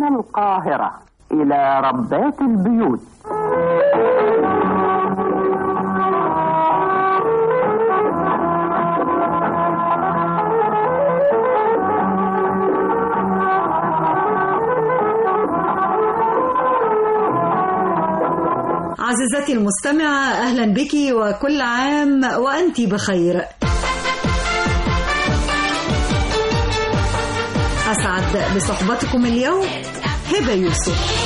من القاهرة إلى ربات البيوت عزيزتي المستمعة أهلا بك وكل عام وأنت بخير أسعد بصحبتكم اليوم هبة يوسف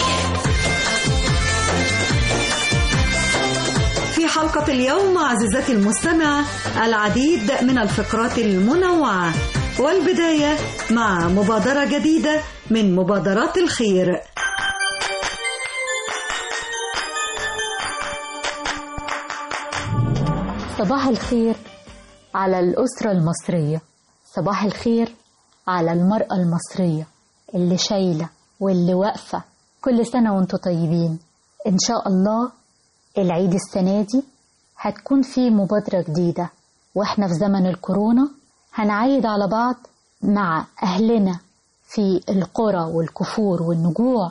في حلقة اليوم عزيزتي المستمعة العديد من الفقرات المنوعة والبداية مع مبادرة جديدة من مبادرات الخير صباح الخير على الأسرة المصرية صباح الخير على المرأة المصرية اللي شايلة واللي واقفة كل سنة وانتم طيبين إن شاء الله العيد السنة دي هتكون في مبادرة جديدة واحنا في زمن الكورونا هنعيد على بعض مع أهلنا في القرى والكفور والنجوع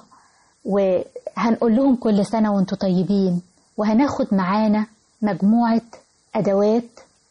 وهنقول لهم كل سنة وانتم طيبين وهناخد معانا مجموعة أدوات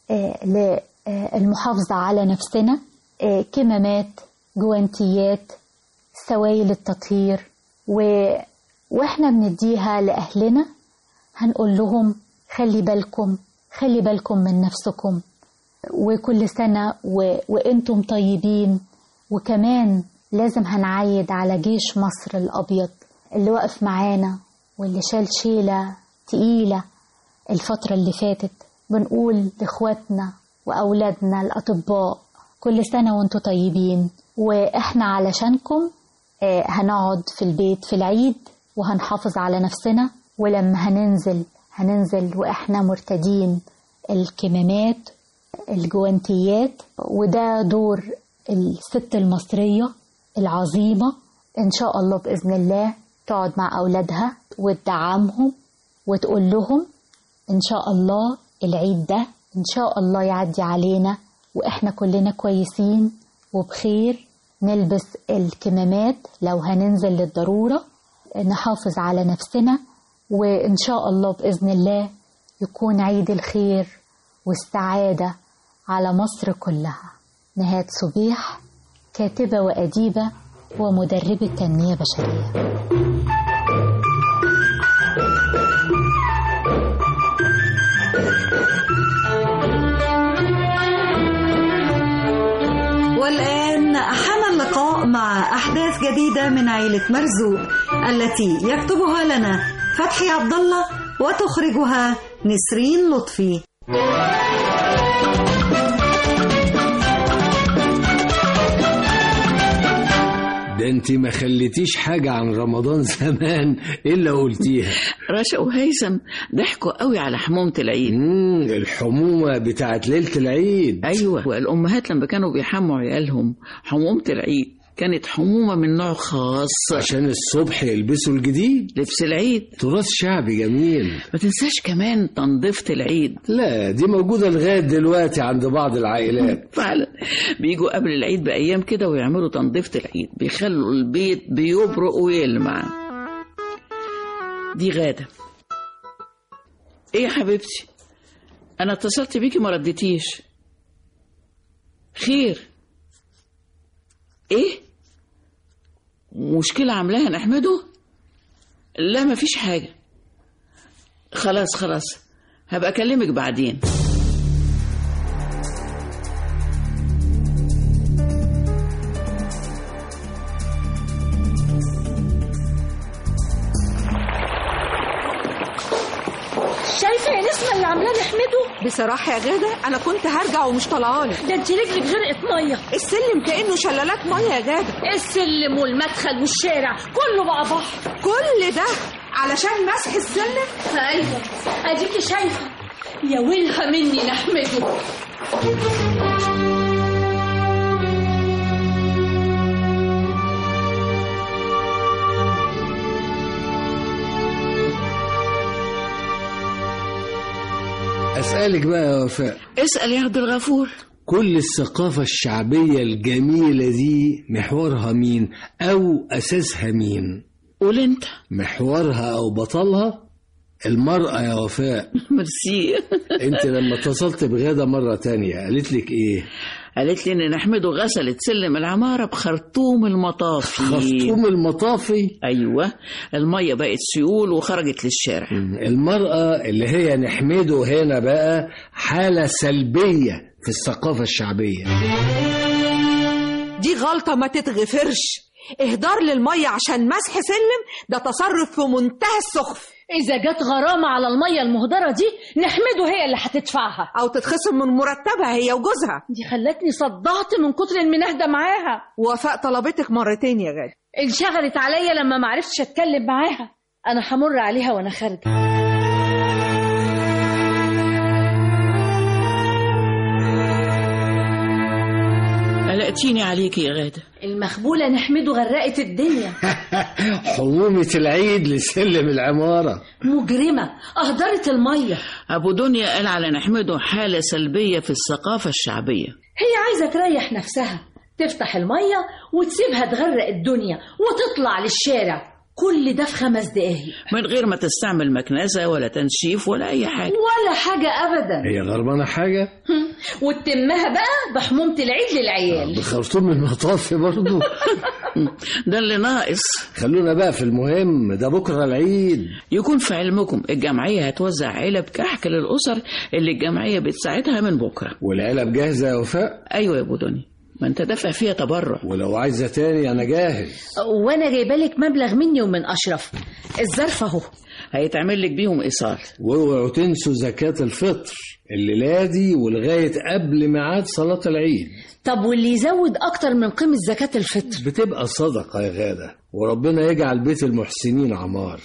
للمحافظة على نفسنا كمامات جوانتيات سوائل التطهير و... واحنا بنديها لأهلنا هنقول لهم خلي بالكم خلي بالكم من نفسكم وكل سنة و... وانتم طيبين وكمان لازم هنعيد على جيش مصر الأبيض اللي وقف معانا واللي شال شيلة تقيلة الفترة اللي فاتت بنقول لإخواتنا وأولادنا الأطباء كل سنة وانتم طيبين وإحنا علشانكم هنقعد في البيت في العيد وهنحافظ على نفسنا ولما هننزل هننزل وإحنا مرتدين الكمامات الجوانتيات وده دور الست المصرية العظيمة إن شاء الله بإذن الله تقعد مع أولادها وتدعمهم وتقول لهم إن شاء الله العيد ده إن شاء الله يعدي علينا وإحنا كلنا كويسين وبخير نلبس الكمامات لو هننزل للضرورة نحافظ على نفسنا وإن شاء الله بإذن الله يكون عيد الخير والسعادة على مصر كلها نهاد صبيح كاتبة وأديبة ومدربة تنمية بشرية والآن حان اللقاء مع أحداث جديدة من عيلة مرزوق التي يكتبها لنا فتحي عبد الله وتخرجها نسرين لطفي ده انت ما خليتيش حاجة عن رمضان زمان الا قلتيها رشا وهيثم ضحكوا قوي على حمومة العيد مم الحمومة بتاعت ليلة العيد ايوه والامهات لما كانوا بيحموا عيالهم حمومة العيد كانت حمومة من نوع خاص عشان الصبح يلبسوا الجديد لبس العيد تراث شعبي جميل ما تنساش كمان تنظيفة العيد لا دي موجودة لغاية دلوقتي عند بعض العائلات فعلا بيجوا قبل العيد بأيام كده ويعملوا تنظيفة العيد بيخلوا البيت بيبرق ويلمع دي غادة ايه يا حبيبتي انا اتصلت بيكي ما رديتيش خير ايه مشكلة عاملاها نحمده لا مفيش حاجة خلاص خلاص هبقى اكلمك بعدين شايفه يا نسمه اللي عاملاه نحمده بصراحة يا غادة أنا كنت هرجع ومش طلعانة ده انت رجلك غرقت ميه السلم كأنه شلالات مية يا غادة السلم والمدخل والشارع كله بقى بحر كل ده علشان مسح السلم ايوه اديكي شايفه يا ويلها مني نحمده أسألك بقى يا وفاء اسأل يا عبد الغفور كل الثقافة الشعبية الجميلة دي محورها مين أو أساسها مين قول انت محورها أو بطلها المرأة يا وفاء ميرسي انت لما اتصلت بغادة مرة تانية قالت لك ايه قالت لي ان نحمده غسلت سلم العماره بخرطوم المطافي خرطوم المطافي ايوه الميه بقت سيول وخرجت للشارع المرأة اللي هي نحمده هنا بقى حالة سلبية في الثقافة الشعبية دي غلطة ما تتغفرش اهدار للمية عشان مسح سلم ده تصرف في منتهى السخف إذا جت غرامة على المية المهدرة دي نحمده هي اللي هتدفعها أو تتخصم من مرتبها هي وجوزها دي خلتني صدعت من كتر المنهدة معاها وفاء طلبتك مرتين يا غالي انشغلت عليا لما معرفتش أتكلم معاها أنا همر عليها وأنا خارجة قلقتيني عليكي يا غاده المخبولة نحمده غرقت الدنيا حمومة العيد لسلم العمارة مجرمة أهدرت المية ابو دنيا قال على نحمده حاله سلبيه في الثقافه الشعبيه هي عايزة تريح نفسها تفتح المية وتسيبها تغرق الدنيا وتطلع للشارع كل ده في خمس دقايق من غير ما تستعمل مكنسه ولا تنشيف ولا اي حاجه ولا حاجة أبدا هي غربانة حاجة وتتمها بقى بحمومة العيد للعيال بخرطوم المطافي برضو ده اللي ناقص خلونا بقى في المهم ده بكرة العيد يكون في علمكم الجمعيه هتوزع علب كحك للاسر اللي الجمعيه بتساعدها من بكره والعلب جاهزة يا وفاء ايوه يا ابو دنيا ما انت دافع فيها تبرع ولو عايزة تاني أنا جاهز وأنا جايبة لك مبلغ مني ومن أشرف الظرف أهو هيتعمل لك بيهم ايصال واوعوا تنسوا زكاة الفطر الليلة دي ولغاية قبل ميعاد صلاة العيد طب واللي يزود أكتر من قيمة زكاة الفطر بتبقى صدقة يا غادة وربنا يجعل بيت المحسنين عمار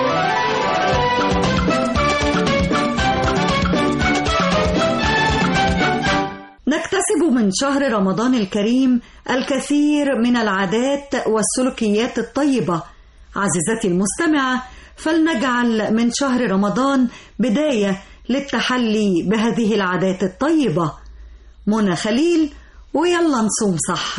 نكتسب من شهر رمضان الكريم الكثير من العادات والسلوكيات الطيبة عزيزتي المستمعة فلنجعل من شهر رمضان بداية للتحلي بهذه العادات الطيبة منى خليل ويلا نصوم صح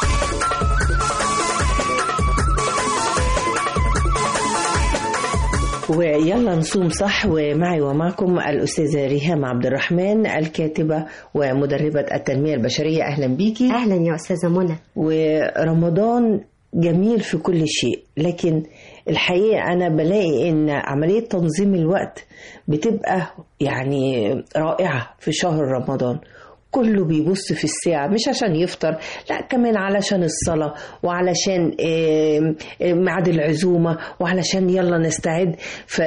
ويلا نصوم صح ومعي ومعكم الأستاذة ريهام عبد الرحمن الكاتبة ومدربة التنمية البشرية أهلا بيكي اهلا يا استاذه منى ورمضان جميل في كل شيء لكن الحقيقة أنا بلاقي إن عملية تنظيم الوقت بتبقى يعني رائعة في شهر رمضان كله بيبص في الساعة مش عشان يفطر لا كمان علشان الصلاة وعلشان آم، آم، ميعاد العزومة وعلشان يلا نستعد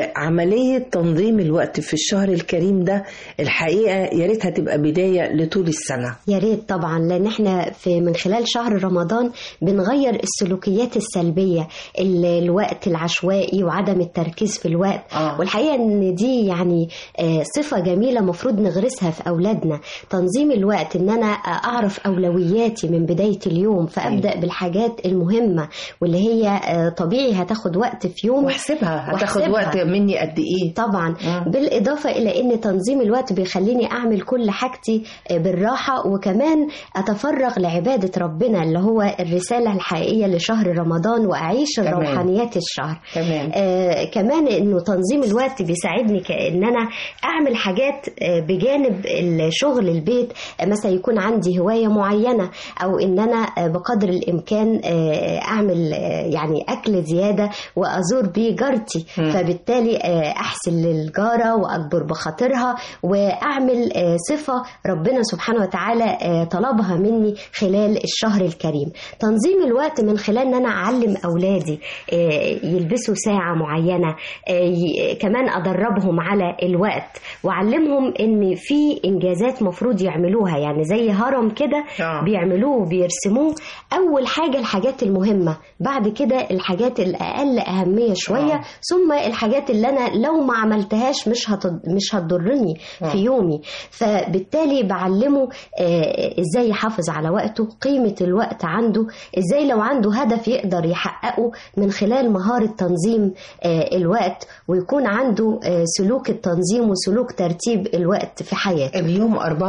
فعملية تنظيم الوقت في الشهر الكريم ده الحقيقة يا ريتها تبقى بداية لطول السنة يا ريت طبعا لان احنا في من خلال شهر رمضان بنغير السلوكيات السلبيه ال- الوقت العشوائي وعدم التركيز في الوقت آه. والحقيقه ان دي يعني آه، صفه جميله مفروض نغرسها في اولادنا تنظيم الوقت ان انا اعرف اولوياتي من بدايه اليوم فابدا بالحاجات المهمه واللي هي آه، طبيعي هتاخد وقت في يوم واحسبها هتاخد واحسبها. وقت مني قد ايه طبعا مم. بالإضافة إلى أن تنظيم الوقت بيخليني أعمل كل حاجتي بالراحة وكمان أتفرغ لعبادة ربنا اللي هو الرسالة الحقيقية لشهر رمضان وأعيش تمام. روحانيات الشهر تمام آه كمان انه تنظيم الوقت بيساعدني كان انا اعمل حاجات آه بجانب الشغل البيت آه مثلا يكون عندي هوايه معينه او ان انا آه بقدر الامكان آه اعمل آه يعني اكل زياده وازور بيه جارتي مم. فبالتالي آه احسن للجاره واكبر بخاطرها واعمل آه صفه ربنا سبحانه وتعالى آه طلبها مني خلال الشهر الكريم تنظيم الوقت من خلال ان انا اعلم اولادي آه، يلبسوا ساعه معينه آه، ي- كمان ادربهم على الوقت واعلمهم ان في انجازات مفروض يعملوها يعني زي هرم كده آه. بيعملوه وبيرسموه اول حاجه الحاجات المهمه بعد كده الحاجات الاقل اهميه شويه آه. ثم الحاجات اللي انا لو ما عملتهاش مش هتض... مش هتضرني آه. في يومي فبالتالي بعلمه آه، ازاي يحافظ على وقته قيمه الوقت عنده ازاي لو عنده هدف يقدر يحققه من خلال مهاره تنظيم آه، الوقت ويكون عنده آه، سلوك التنظيم وسلوك ترتيب الوقت في حياته اليوم 24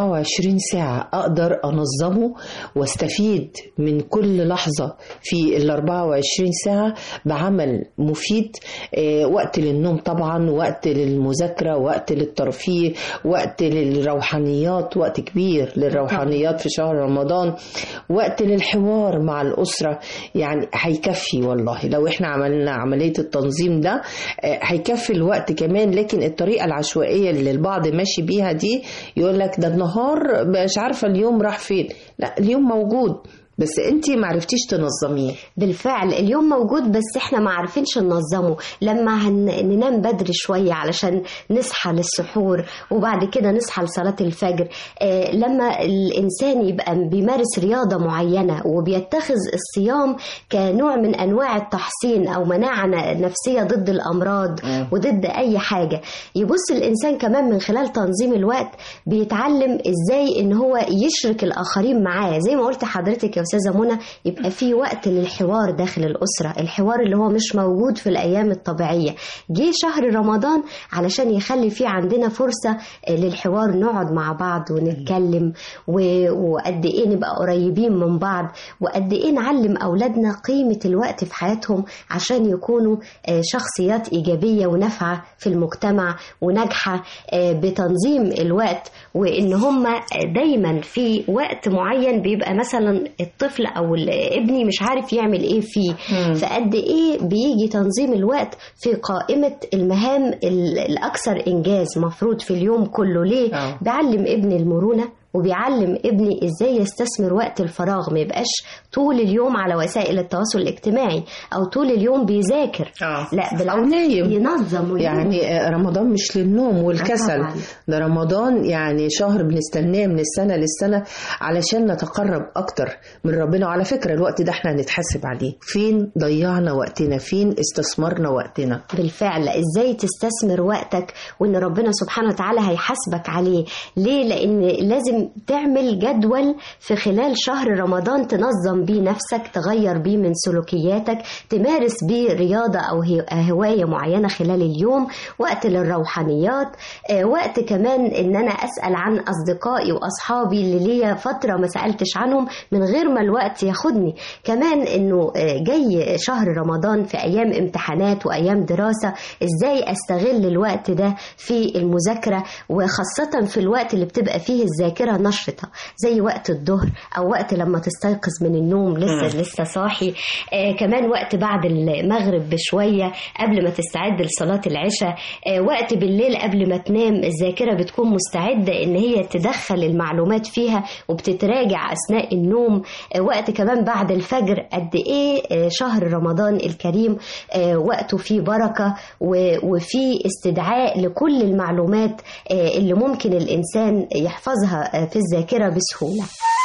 ساعة أقدر أنظمه واستفيد من كل لحظة في ال 24 ساعة بعمل مفيد آه، وقت للنوم طبعا وقت للمذاكرة وقت للترفيه وقت للروحانيات وقت كبير للروحانيات في شهر رمضان وقت للحوار مع الأسرة يعني هيكفي والله لو احنا عملنا عملية التنظيم ده آه، هيكفي الوقت كمان لكن الطريقة العشوائية اللي البعض ماشي بيها دي يقول لك ده النهار مش عارفة اليوم راح فين لا اليوم موجود بس انت معرفتيش تنظميه بالفعل اليوم موجود بس احنا ما عارفينش ننظمه لما هن... ننام بدري شوية علشان نصحى للسحور وبعد كده نصحى لصلاة الفجر آه لما الإنسان يبقى بيمارس رياضة معينة وبيتخذ الصيام كنوع من أنواع التحصين أو مناعة نفسية ضد الأمراض وضد أي حاجة يبص الإنسان كمان من خلال تنظيم الوقت بيتعلم إزاي إن هو يشرك الآخرين معاه زي ما قلت حضرتك يا أستاذة منى يبقى في وقت للحوار داخل الأسرة الحوار اللي هو مش موجود في الأيام الطبيعية جه شهر رمضان علشان يخلي فيه عندنا فرصة آه، للحوار نقعد مع بعض ونتكلم و- وقد إيه نبقى قريبين من بعض وقد إيه نعلم أولادنا قيمة الوقت في حياتهم عشان يكونوا آه، شخصيات إيجابية ونافعة في المجتمع وناجحة آه، بتنظيم الوقت وإن هم دايما في وقت معين بيبقى مثلا الطفل أو ابني مش عارف يعمل إيه فيه فقد إيه بيجي تنظيم الوقت في قائمة المهام ال- الأكثر إنجاز مفروض في اليوم كله ليه؟ آه. بعلم ابني المرونة وبيعلم ابني ازاي يستثمر وقت الفراغ ما يبقاش طول اليوم على وسائل التواصل الاجتماعي او طول اليوم بيذاكر آه. لا أو بالعكس نايم ينظم وينام. يعني آه، رمضان مش للنوم والكسل طبعاً. ده رمضان يعني شهر بنستناه من السنة للسنة علشان نتقرب أكتر من ربنا وعلى فكرة الوقت ده احنا هنتحاسب عليه فين ضيعنا وقتنا فين استثمرنا وقتنا بالفعل ازاي تستثمر وقتك وان ربنا سبحانه وتعالى هيحاسبك عليه ليه لان لازم تعمل جدول في خلال شهر رمضان تنظم بيه نفسك تغير بيه من سلوكياتك تمارس بيه رياضة او هي- هواية معينة خلال اليوم وقت للروحانيات آه، وقت كمان ان انا اسأل عن اصدقائي واصحابي اللي ليا فترة ما سألتش عنهم من غير ما الوقت ياخدني كمان انه آه، جاي شهر رمضان في ايام امتحانات وايام دراسة ازاي استغل الوقت ده في المذاكرة وخاصة في الوقت اللي بتبقى فيه الذاكرة نشطة زي وقت الظهر او وقت لما تستيقظ من النوم لسه لسه صاحي آه كمان وقت بعد المغرب بشوية قبل ما تستعد لصلاة العشاء آه وقت بالليل قبل ما تنام الذاكرة بتكون مستعدة ان هي تدخل المعلومات فيها وبتتراجع اثناء النوم آه وقت كمان بعد الفجر قد ايه آه شهر رمضان الكريم آه وقته فيه بركة و- وفيه استدعاء لكل المعلومات آه اللي ممكن الانسان يحفظها آه في الذاكرة بسهولة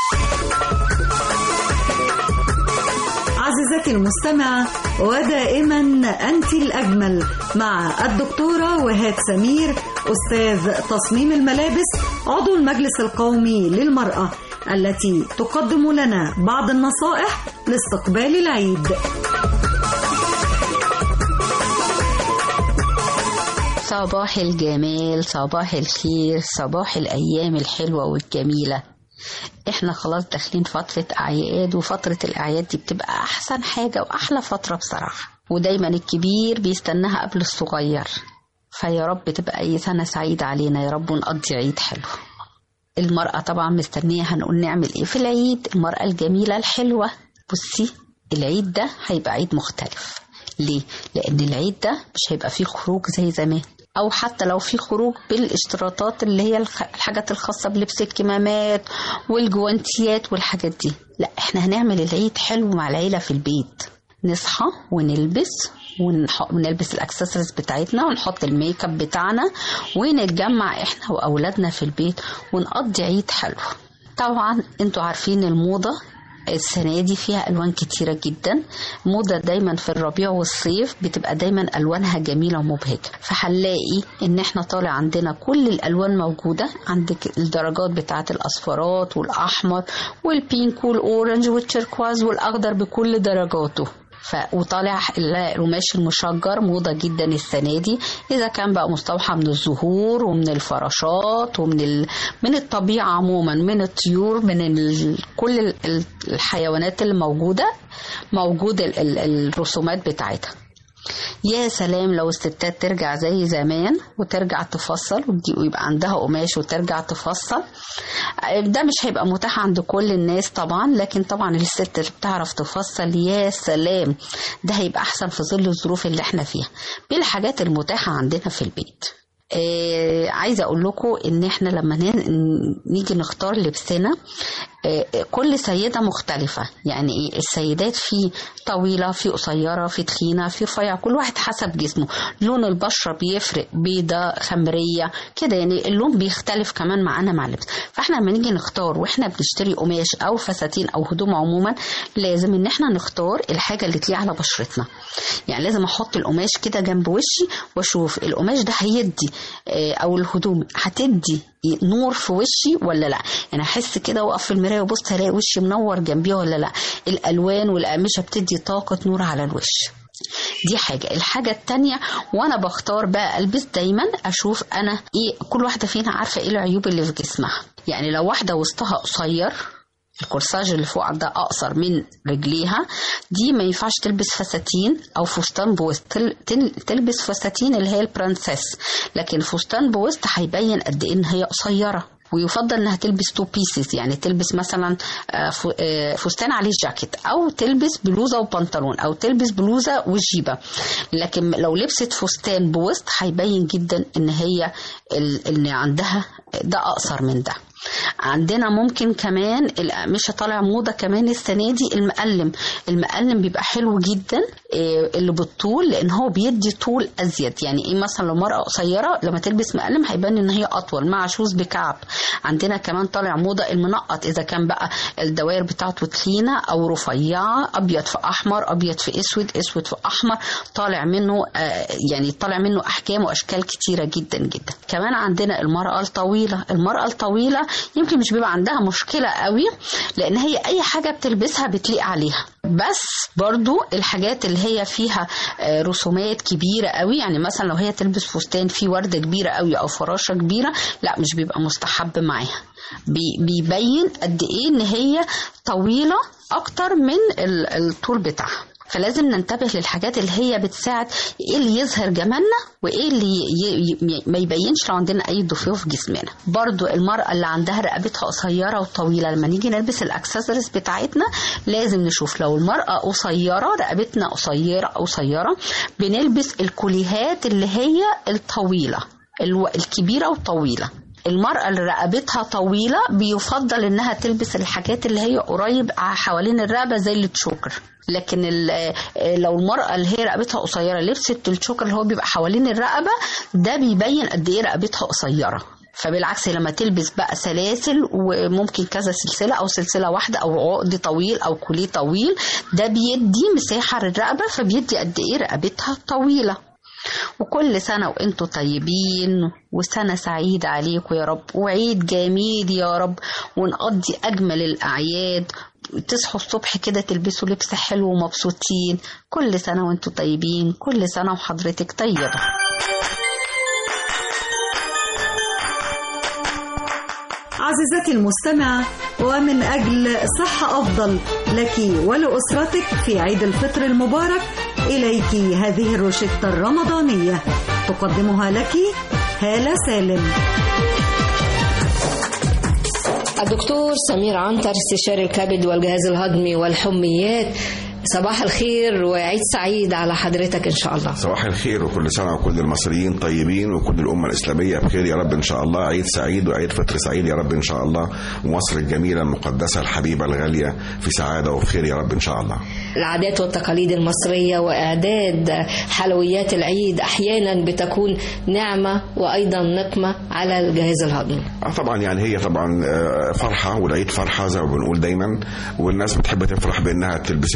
عزيزتي المستمعة ودائما أنت الأجمل مع الدكتورة وهاد سمير أستاذ تصميم الملابس عضو المجلس القومي للمرأة التي تقدم لنا بعض النصائح لاستقبال العيد صباح الجمال صباح الخير صباح الأيام الحلوة والجميلة احنا خلاص داخلين فترة أعياد وفترة الأعياد دي بتبقى أحسن حاجة وأحلى فترة بصراحة ودايما الكبير بيستناها قبل الصغير فيا رب تبقى أي سنة سعيدة علينا يا رب ونقضي عيد حلو المرأة طبعا مستنية هنقول نعمل ايه في العيد المرأة الجميلة الحلوة بصي العيد ده هيبقى عيد مختلف ليه؟ لأن العيد ده مش هيبقى فيه خروج زي زمان أو حتى لو في خروج بالاشتراطات اللي هي الخ- الحاجات الخاصة بلبس الكمامات والجوانتيات والحاجات دي لا احنا هنعمل العيد حلو مع العيلة في البيت نصحى ونلبس ونح- ونلبس الاكسسوارز بتاعتنا ونحط الميك اب بتاعنا ونتجمع احنا واولادنا في البيت ونقضي عيد حلو طبعا انتوا عارفين الموضه السنة دي فيها ألوان كتيرة جدا موضة دايما في الربيع والصيف بتبقى دايما ألوانها جميلة ومبهجة فهنلاقي إن احنا طالع عندنا كل الألوان موجودة عندك الدرجات بتاعة الأصفرات والأحمر والبينك والأورنج والتركواز والأخضر بكل درجاته ف... وطالع القماش المشجر موضة جدا السنة دي إذا كان بقى مستوحى من الزهور ومن الفراشات ومن ال... من الطبيعة عموما من الطيور من ال... كل ال- الحيوانات اللي موجودة موجود ال... ال... الرسومات بتاعتها يا سلام لو الستات ترجع زي زمان وترجع تفصل وتجي- ويبقى عندها قماش وترجع تفصل ده مش هيبقى متاح عند كل الناس طبعا لكن طبعا الست اللي بتعرف تفصل يا سلام ده هيبقى احسن في ظل الظروف اللي احنا فيها بالحاجات المتاحة عندنا في البيت آه عايزه اقول لكم ان احنا لما ن- نيجي نختار لبسنا آه، كل سيده مختلفه يعني ايه السيدات في طويله في قصيره في تخينه في رفيعه كل واحد حسب جسمه لون البشره بيفرق بيضه خمريه كده يعني اللون بيختلف كمان معانا مع اللبس فاحنا لما نيجي نختار واحنا بنشتري قماش او فساتين او هدوم عموما لازم ان احنا نختار الحاجه اللي تليق على بشرتنا يعني لازم احط القماش كده جنب وشي واشوف القماش ده هيدي آه، او الهدوم هتدي نور في وشي ولا لا يعني احس كده واقف في المرايه وبص الاقي وشي منور جنبيه ولا لا الالوان والاقمشه بتدي طاقه نور على الوش دي حاجة الحاجة التانية وانا بختار بقى البس دايما اشوف انا ايه كل واحدة فينا عارفة ايه العيوب اللي في جسمها يعني لو واحدة وسطها قصير الكورساج اللي فوق ده اقصر من رجليها دي ما ينفعش تلبس فساتين او فستان بوسط تل- تل- تلبس فساتين اللي هي البرنسيس لكن فستان بوسط هيبين قد ايه ان هي قصيره ويفضل انها تلبس تو بيسز يعني تلبس مثلا آه، ف- آه، فستان عليه جاكيت او تلبس بلوزه وبنطلون او تلبس بلوزه وجيبه لكن لو لبست فستان بوسط هيبين جدا ان هي ال- ان عندها ده اقصر من ده عندنا ممكن كمان الأقمشة طالع موضة كمان السنة دي المقلم المقلم بيبقى حلو جدا إيه، اللي بالطول لأن هو بيدي طول أزيد يعني إيه مثلا لو مرأة قصيرة لما تلبس مقلم هيبان إن هي أطول مع شوز بكعب عندنا كمان طالع موضة المنقط إذا كان بقى الدوائر بتاعته تخينة أو رفيعة أبيض في أحمر أبيض في أسود أسود في أحمر طالع منه آه، يعني طالع منه أحكام وأشكال كتيرة جدا جدا كمان عندنا المرأة الطويلة المرأة الطويلة يمكن مش بيبقى عندها مشكلة قوي لأن هي أي حاجة بتلبسها بتليق عليها بس برضو الحاجات اللي هي فيها آه، رسومات كبيرة قوي يعني مثلا لو هي تلبس فستان فيه وردة كبيرة قوي أو فراشة كبيرة لا مش بيبقى مستحب معاها بي- بيبين قد ايه ان هي طويله اكتر من ال- الطول بتاعها فلازم ننتبه للحاجات اللي هي بتساعد ايه اللي يظهر جمالنا وايه اللي ي... ي... ما يبينش لو عندنا اي ضفيف في جسمنا برضو المرأة اللي عندها رقبتها قصيرة وطويلة لما نيجي نلبس الاكسسوارز بتاعتنا لازم نشوف لو المرأة قصيرة رقبتنا قصيرة قصيرة بنلبس الكوليهات اللي هي الطويلة الو... الكبيرة والطويلة المرأة اللي رقبتها طويلة بيفضل انها تلبس الحاجات اللي هي قريب حوالين الرقبة زي التشوكر لكن ال- لو المرأة اللي هي رقبتها قصيرة لبست التشوكر اللي هو بيبقى حوالين الرقبة ده بيبين قد ايه رقبتها قصيرة فبالعكس لما تلبس بقى سلاسل وممكن كذا سلسلة أو سلسلة واحدة أو عقد طويل أو كوليه طويل ده بيدي مساحة للرقبة فبيدي قد إيه رقبتها طويلة وكل سنة وانتم طيبين وسنة سعيدة عليكم يا رب وعيد جميل يا رب ونقضي أجمل الأعياد تصحوا الصبح كده تلبسوا لبس حلو ومبسوطين كل سنة وانتم طيبين كل سنة وحضرتك طيبة عزيزتي المستمعة ومن أجل صحة أفضل لك ولأسرتك في عيد الفطر المبارك إليك هذه الروشتة الرمضانية تقدمها لك هالة سالم الدكتور سمير عنتر استشاري الكبد والجهاز الهضمي والحميات صباح الخير وعيد سعيد على حضرتك ان شاء الله صباح الخير وكل سنة وكل المصريين طيبين وكل الأمة الإسلامية بخير يا رب إن شاء الله عيد سعيد وعيد فطر سعيد يا رب إن شاء الله ومصر الجميلة المقدسة الحبيبة الغالية في سعادة وخير يا رب إن شاء الله العادات والتقاليد المصرية وإعداد حلويات العيد أحيانا بتكون نعمة وأيضا نقمة على الجهاز الهضمي آه طبعا يعني هي طبعا آه، فرحة والعيد فرحة زي ما بنقول دايما والناس بتحب تفرح بأنها تلبس الملابس الجديدة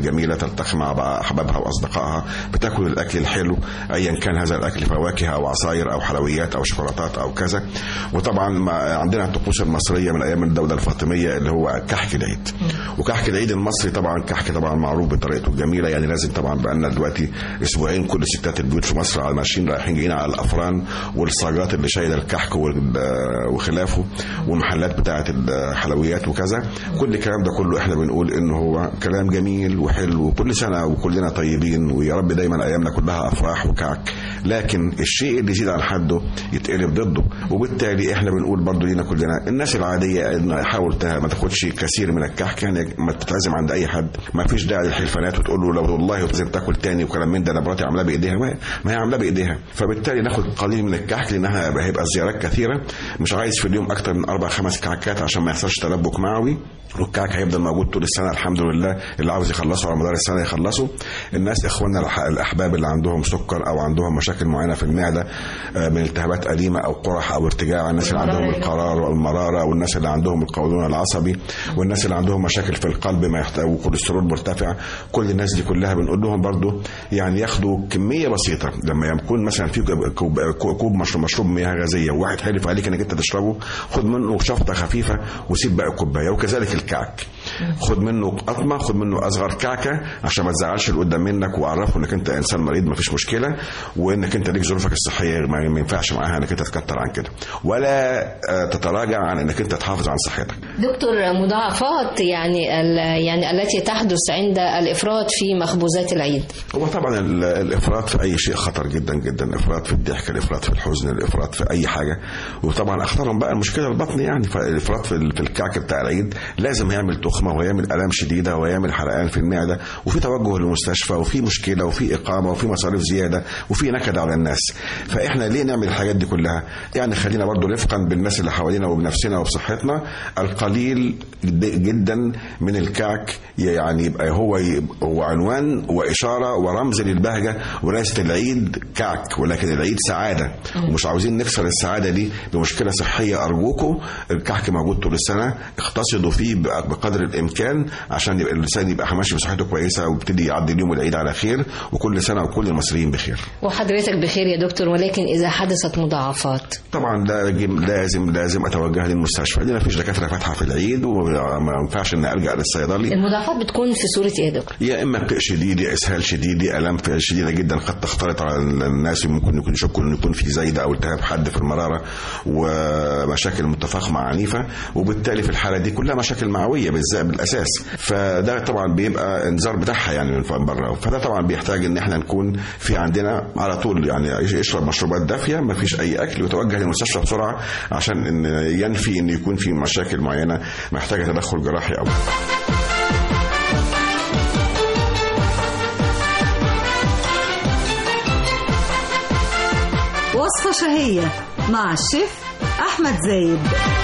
الجميله تلتقي مع بقى احبابها واصدقائها بتاكل الاكل الحلو ايا كان هذا الاكل فواكه او عصاير او حلويات او شوكولاتات او كذا وطبعا ما عندنا الطقوس المصريه من ايام الدوله الفاطميه اللي هو كحك العيد وكحك العيد المصري طبعا كحك طبعا معروف بطريقته الجميله يعني لازم طبعا بقى لنا دلوقتي اسبوعين كل ستات البيوت في مصر على ماشيين رايحين جايين على الافران والصاجات اللي شايله الكحك وال- وخلافه والمحلات بتاعه الحلويات وكذا كل الكلام ده كله احنا بنقول ان هو كلام جميل وحلو وكل سنه وكلنا طيبين ويا رب دايما ايامنا كلها افراح وكعك لكن الشيء اللي يزيد عن حده يتقلب ضده وبالتالي احنا بنقول برضو لينا كلنا الناس العاديه ان حاول ت- ما تاخدش كثير من الكحك يعني ما تتعزم عند اي حد ما فيش داعي للحلفانات وتقول له لو والله لازم تاكل تاني وكلام من ده انا مراتي عاملاه بايديها ما ما هي عاملاه بايديها فبالتالي ناخد قليل من الكحك لانها هيبقى زيارات كثيره مش عايز في اليوم اكتر من اربع خمس كعكات عشان ما يحصلش تلبك معوي والكعك هيفضل موجود طول السنه الحمد لله اللي عاوز يخلصه على مدار السنه يخلصه الناس اخواننا الح- الاحباب اللي عندهم سكر او عندهم مشاكل معينه في المعده آه، من التهابات قديمه او قرح او ارتجاع الناس اللي عندهم القرار والمراره والناس اللي عندهم القولون العصبي والناس اللي عندهم مشاكل في القلب ما يحت... وكوليسترول مرتفع كل الناس دي كلها بنقول لهم برضو يعني ياخدوا كميه بسيطه لما يكون مثلا في كوب, كوب, كوب مشروب, مشروب مياه غازيه وواحد حلف عليك انك انت تشربه خد منه شفطه خفيفه وسيب باقي الكوبايه وكذلك الكعك خد منه قطمه خد منه اصغر كعكه عشان ما تزعلش اللي قدام منك وعرفه انك انت انسان مريض ما فيش مشكله وانك انت ليك ظروفك الصحيه ما ما ينفعش معاها انك انت تكتر عن كده ولا آه، تتراجع عن انك انت تحافظ عن صحتك دكتور مضاعفات يعني ال- يعني التي تحدث عند الافراط في مخبوزات العيد هو طبعا ال- الافراط في اي شيء خطر جدا جدا الافراط في الضحك الافراط في الحزن الافراط في اي حاجه وطبعا اخطرهم بقى المشكله البطن يعني فالافراط في ال- في الكعك بتاع العيد لازم يعمل تخمه ويعمل الام شديده ويعمل حرقان في المعده وفي توجه للمستشفى وفي مشكله وفي اقامه وفي مصاريف زياده وفي نكد على الناس فاحنا ليه نعمل الحاجات دي كلها يعني خلينا برضو رفقا بالناس اللي حوالينا وبنفسنا وبصحتنا القليل جد- جدا من الكعك يعني يبقى هو هو عنوان واشاره ورمز للبهجه وليست العيد كعك ولكن العيد سعاده ومش عاوزين نكسر السعاده دي بمشكله صحيه ارجوكم الكعك موجود طول السنه اقتصدوا فيه بق- بقدر الامكان عشان يبقى الانسان يبقى ماشي بصحته كويسه ويبتدي يعدي اليوم العيد على خير وكل سنه وكل المصريين بخير وحضرتك بخير يا دكتور ولكن اذا حدثت مضاعفات طبعا ده جم- لازم لازم اتوجه للمستشفى لان مفيش دكاتره فاتحه في العيد وما ينفعش ان الجا للصيدلي المضاعفات بتكون في صوره ايه يا دكتور يا اما قيء شديد يا اسهال شديد يا الام في- شديده جدا قد تختلط على الناس ممكن يكون يشكوا ان يكون في زايده او التهاب حد في المراره ومشاكل متفاقمه عنيفه وبالتالي في الحاله دي كلها مشاكل معويه بالذات بالاساس فده طبعا بيبقى انذار بتاعها يعني من بره فده طبعا بيحتاج ان احنا نكون في عندنا على طول يعني يشرب مشروبات دافيه ما فيش اي اكل ويتوجه للمستشفى بسرعه عشان ان ينفي ان يكون في مشاكل معينه محتاجه تدخل جراحي او وصفة شهية مع الشيف أحمد زايد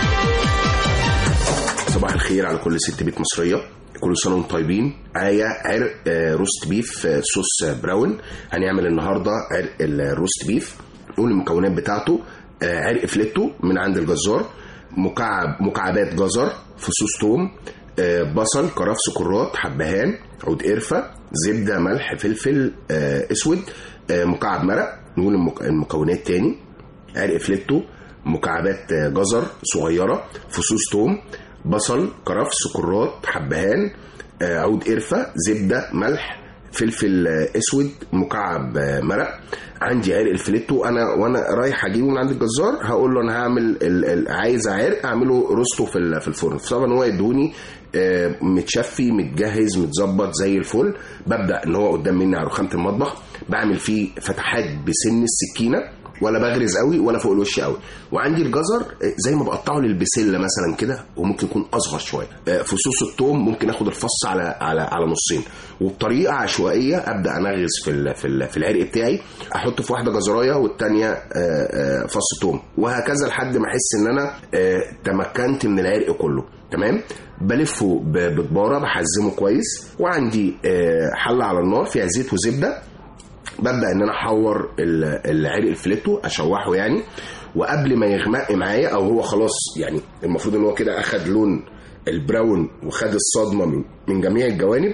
صباح الخير على كل ست بيت مصريه كل سنه وانتم طيبين معايا عرق آه، روست بيف آه، صوص آه، براون هنعمل النهارده عرق الروست بيف نقول المكونات بتاعته آه، عرق فليتو من عند الجزار مكعب مكعبات جزر فصوص توم آه، بصل كرفس كرات حبهان عود قرفه زبده ملح فلفل آه، اسود آه، مكعب مرق نقول المك- المكونات تاني عرق فليتو مكعبات آه، جزر صغيره فصوص توم بصل كرفس كرات حبهان آه، عود قرفه زبده ملح فلفل آه، اسود مكعب آه، مرق عندي عرق الفليتو انا وانا رايح اجيبه من عند الجزار هقول له انا هعمل ال- ال- عايز عرق اعمله روستو في ال- في الفرن طبعا هو يدوني آه، متشفي متجهز متظبط زي الفل ببدا ان هو قدام مني على رخامه المطبخ بعمل فيه فتحات بسن السكينه ولا بغرز قوي ولا فوق الوش قوي وعندي الجزر آه، زي ما بقطعه للبسله مثلا كده وممكن يكون اصغر شويه آه، فصوص الثوم ممكن اخد الفص على على على نصين وبطريقه عشوائيه ابدا انغز في ال- في ال- في العرق بتاعي احط في واحده جزرايه والتانيه آه، آه، فص ثوم وهكذا لحد ما احس ان انا آه، تمكنت من العرق كله تمام بلفه ب- بطباره بحزمه كويس وعندي آه، حله على النار فيها زيت وزبده ببدا ان انا احور ال- العرق الفليتو اشوحه يعني وقبل ما يغمق معايا او هو خلاص يعني المفروض ان هو كده اخد لون البراون وخد الصدمه من من جميع الجوانب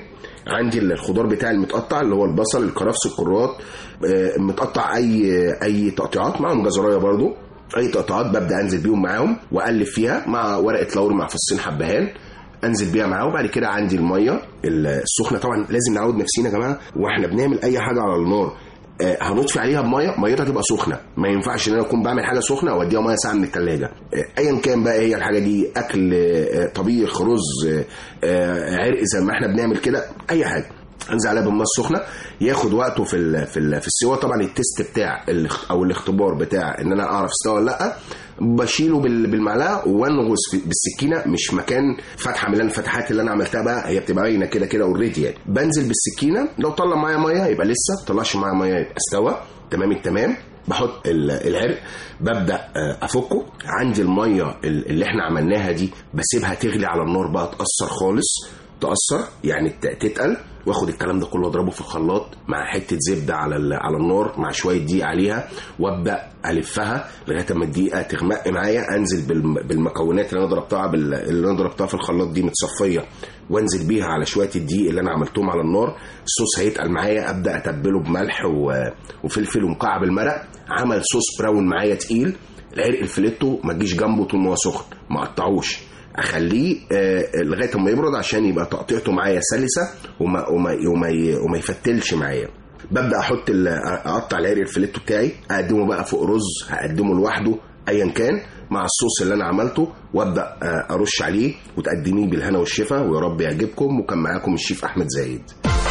عندي الخضار بتاعي المتقطع اللي هو البصل الكرفس الكرات آه، متقطع اي اي تقطيعات معاهم جزرايه برضو اي تقطيعات ببدا انزل بيهم معاهم واقلب فيها مع ورقه لوري مع فصين حبهان انزل بيها معاه وبعد كده عندي الميه السخنه طبعا لازم نعود نفسينا يا جماعه واحنا بنعمل اي حاجه على النار آه، هنطفي عليها بميه ميتها تبقى سخنه ما ينفعش ان انا اكون بعمل حاجه سخنه واديها ميه ساعه من الثلاجه ايا كان بقى هي الحاجه دي اكل آه، طبيخ رز آه، آه، عرق زي ما احنا بنعمل كده اي حاجه انزل عليها بالميه السخنه ياخد وقته في ال في ال في السوا طبعا التيست بتاع الاخ- او الاختبار بتاع ان انا اعرف استوى ولا لا بشيله بال- بالمعلقه وانغص في- بالسكينه مش مكان فتحه من الفتحات اللي انا عملتها بقى هي بتبقى باينه كده كده اوريدي يعني بنزل بالسكينه لو طلع معايا ميه يبقى لسه طلعش معايا ميه يبقى استوى تمام التمام بحط ال- العرق ببدا آه، افكه عندي الميه ال- اللي احنا عملناها دي بسيبها تغلي على النار بقى تاثر خالص تاثر يعني ت- تتقل واخد الكلام ده كله اضربه في الخلاط مع حته زبده على ال- على النار مع شويه دقيق عليها وابدا الفها لغايه اما الدقيقه تغمق معايا انزل بالم- بالمكونات اللي انا ضربتها بال- اللي انا ضربتها في الخلاط دي متصفيه وانزل بيها على شويه الدقيق اللي انا عملتهم على النار الصوص هيتقل معايا ابدا اتبله بملح و- وفلفل ومكعب المرق عمل صوص براون معايا تقيل العرق الفليتو ما تجيش جنبه طول ما هو سخن ما اقطعوش اخليه آه، لغايه ما يبرد عشان يبقى تقطيعته معايا سلسه وما وما وما, ي- وما يفتلش معايا ببدا احط ال- اقطع العرق الفليتو بتاعي اقدمه بقى فوق رز هقدمه لوحده ايا كان مع الصوص اللي انا عملته وابدا آه، ارش عليه وتقدميه بالهنا والشفا ويا رب يعجبكم وكان معاكم الشيف احمد زايد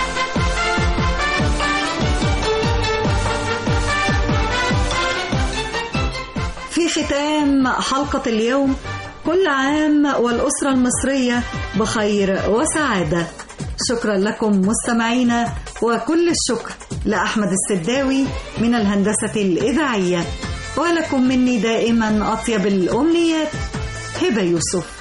في ختام حلقة اليوم كل عام والأسرة المصرية بخير وسعادة شكرا لكم مستمعينا وكل الشكر لأحمد السداوي من الهندسة الإذاعية ولكم مني دائما أطيب الأمنيات هبة يوسف